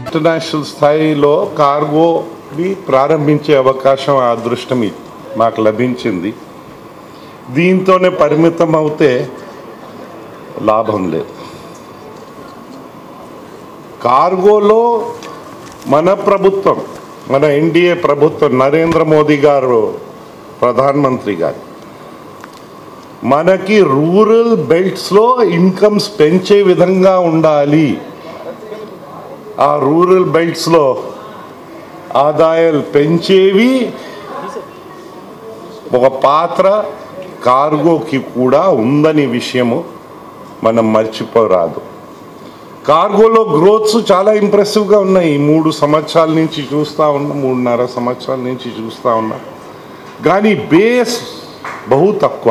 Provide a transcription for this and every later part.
international స్థాయిలో కార్గోని ప్రారంభించే అవకాశం ఆ అదృష్టం ఇ- మాకు లభించింది దీంతోనే పరిమితం అవుతే లాభం లేదు కార్గోలో మన ప్రభుత్వం మన ఎన్డీఏ ప్రభుత్వం నరేంద్ర మోదీ గారు ప్రధానమంత్రి గారు మనకి రూరల్ బెల్ట్స్లో ఇన్కమ్స్ పెంచే విధంగా ఉండాలి ఆ రూరల్ బెల్ట్స్లో ఆదాయాలు పెంచేవి ఒక పాత్ర కార్గోకి కూడా ఉందని విషయము మనం మర్చిపోరాదు కార్గోలో గ్రోత్స్ చాలా ఇంప్రెసివ్గా ఉన్నాయి ఈ మూడు సంవత్సరాల నుంచి చూస్తూ ఉన్నా మూడున్నర సంవత్సరాల నుంచి చూస్తూ ఉన్నా కానీ బేస్ బహు తక్కువ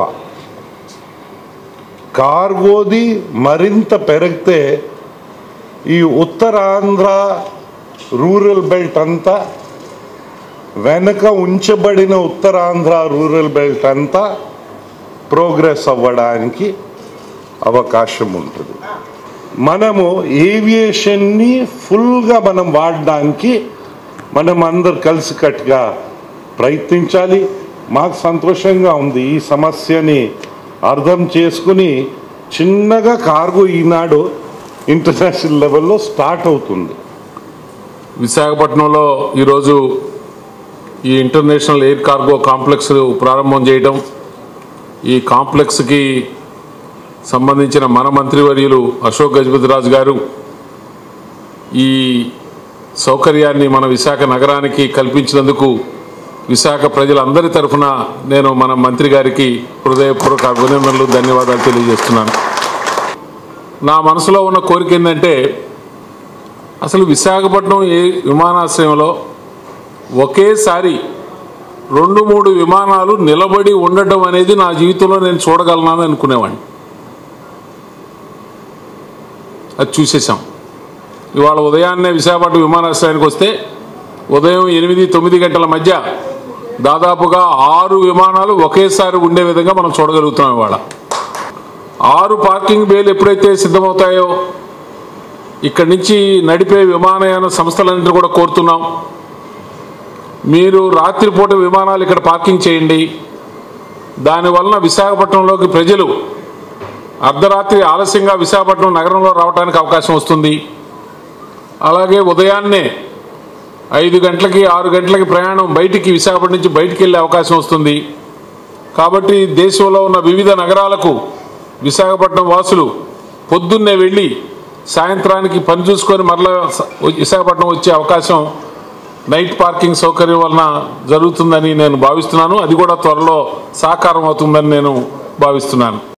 కార్గోది మరింత పెరిగితే ఈ ఉత్తరాంధ్ర రూరల్ బెల్ట్ అంతా వెనక ఉంచబడిన ఉత్తరాంధ్ర రూరల్ బెల్ట్ అంతా ప్రోగ్రెస్ అవ్వడానికి అవకాశం ఉంటుంది మనము ఏవియేషన్ని ఫుల్గా మనం వాడడానికి మనం అందరు కలిసికట్టుగా ప్రయత్నించాలి మాకు సంతోషంగా ఉంది ఈ సమస్యని అర్థం చేసుకుని చిన్నగా కార్గో ఈనాడు ఇంటర్నేషనల్ లెవెల్లో స్టార్ట్ అవుతుంది విశాఖపట్నంలో ఈరోజు ఈ ఇంటర్నేషనల్ ఎయిర్ కార్గో కాంప్లెక్స్ ప్రారంభం చేయడం ఈ కాంప్లెక్స్కి సంబంధించిన మన మంత్రివర్యులు అశోక్ గజపతిరాజు గారు ఈ సౌకర్యాన్ని మన విశాఖ నగరానికి కల్పించినందుకు విశాఖ ప్రజలందరి తరఫున నేను మన మంత్రి గారికి హృదయపూర్వక అభినందనలు ధన్యవాదాలు తెలియజేస్తున్నాను నా మనసులో ఉన్న కోరిక ఏంటంటే అసలు విశాఖపట్నం ఏ విమానాశ్రయంలో ఒకేసారి రెండు మూడు విమానాలు నిలబడి ఉండటం అనేది నా జీవితంలో నేను చూడగలనని అనుకునేవాడిని అది చూసేసాం ఇవాళ ఉదయాన్నే విశాఖపట్నం విమానాశ్రయానికి వస్తే ఉదయం ఎనిమిది తొమ్మిది గంటల మధ్య దాదాపుగా ఆరు విమానాలు ఒకేసారి ఉండే విధంగా మనం చూడగలుగుతున్నాం ఇవాళ ఆరు పార్కింగ్ బేలు ఎప్పుడైతే సిద్ధమవుతాయో ఇక్కడి నుంచి నడిపే విమానయాన సంస్థలన్నింటినీ కూడా కోరుతున్నాం మీరు రాత్రిపూట విమానాలు ఇక్కడ పార్కింగ్ చేయండి దానివలన విశాఖపట్నంలోకి ప్రజలు అర్ధరాత్రి ఆలస్యంగా విశాఖపట్నం నగరంలో రావడానికి అవకాశం వస్తుంది అలాగే ఉదయాన్నే ఐదు గంటలకి ఆరు గంటలకి ప్రయాణం బయటికి విశాఖపట్నం నుంచి బయటికి వెళ్ళే అవకాశం వస్తుంది కాబట్టి దేశంలో ఉన్న వివిధ నగరాలకు విశాఖపట్నం వాసులు పొద్దున్నే వెళ్ళి సాయంత్రానికి పని చూసుకొని మరలా స- విశాఖపట్నం వచ్చే అవకాశం నైట్ పార్కింగ్ సౌకర్యం వలన జరుగుతుందని నేను భావిస్తున్నాను అది కూడా త్వరలో సాకారం అవుతుందని నేను భావిస్తున్నాను